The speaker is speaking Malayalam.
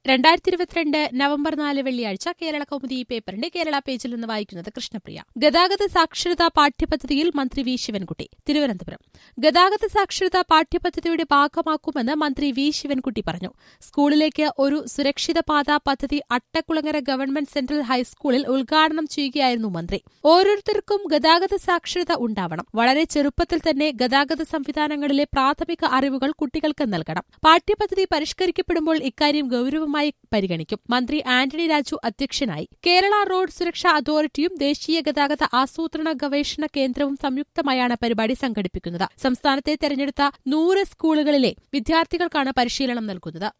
രണ്ടായിരത്തി ഇരുപത്തിരണ്ട് നവംബർ നാല് വെള്ളിയാഴ്ച കേരള കൗമുദി പേപ്പറിന്റെ കേരള പേജിൽ നിന്ന് വായിക്കുന്നത് കൃഷ്ണപ്രിയ ഗതാഗത സാക്ഷരതാ പാഠ്യപദ്ധതിയിൽ മന്ത്രി വി ശിവൻകുട്ടി തിരുവനന്തപുരം ഗതാഗത സാക്ഷരതാ പാഠ്യപദ്ധതിയുടെ ഭാഗമാക്കുമെന്ന് മന്ത്രി വി ശിവൻകുട്ടി പറഞ്ഞു സ്കൂളിലേക്ക് ഒരു സുരക്ഷിത പാത പദ്ധതി അട്ടക്കുളങ്ങര ഗവൺമെന്റ് സെൻട്രൽ ഹൈസ്കൂളിൽ ഉദ്ഘാടനം ചെയ്യുകയായിരുന്നു മന്ത്രി ഓരോരുത്തർക്കും ഗതാഗത സാക്ഷരത ഉണ്ടാവണം വളരെ ചെറുപ്പത്തിൽ തന്നെ ഗതാഗത സംവിധാനങ്ങളിലെ പ്രാഥമിക അറിവുകൾ കുട്ടികൾക്ക് നൽകണം പാഠ്യപദ്ധതി പരിഷ്കരിക്കപ്പെടുമ്പോൾ ഇക്കാര്യം ഗൌരവമായി പരിഗണിക്കും മന്ത്രി ആന്റണി രാജു അധ്യക്ഷനായി കേരള റോഡ് സുരക്ഷാ അതോറിറ്റിയും ദേശീയ ഗതാഗത ആസൂത്രണ ഗവേഷണ കേന്ദ്രവും സംയുക്തമായാണ് പരിപാടി സംഘടിപ്പിക്കുന്നത് സംസ്ഥാനത്തെ തെരഞ്ഞെടുത്ത നൂറ് സ്കൂളുകളിലെ വിദ്യാർത്ഥികൾക്കാണ് പരിശീലനം നൽകുന്നത്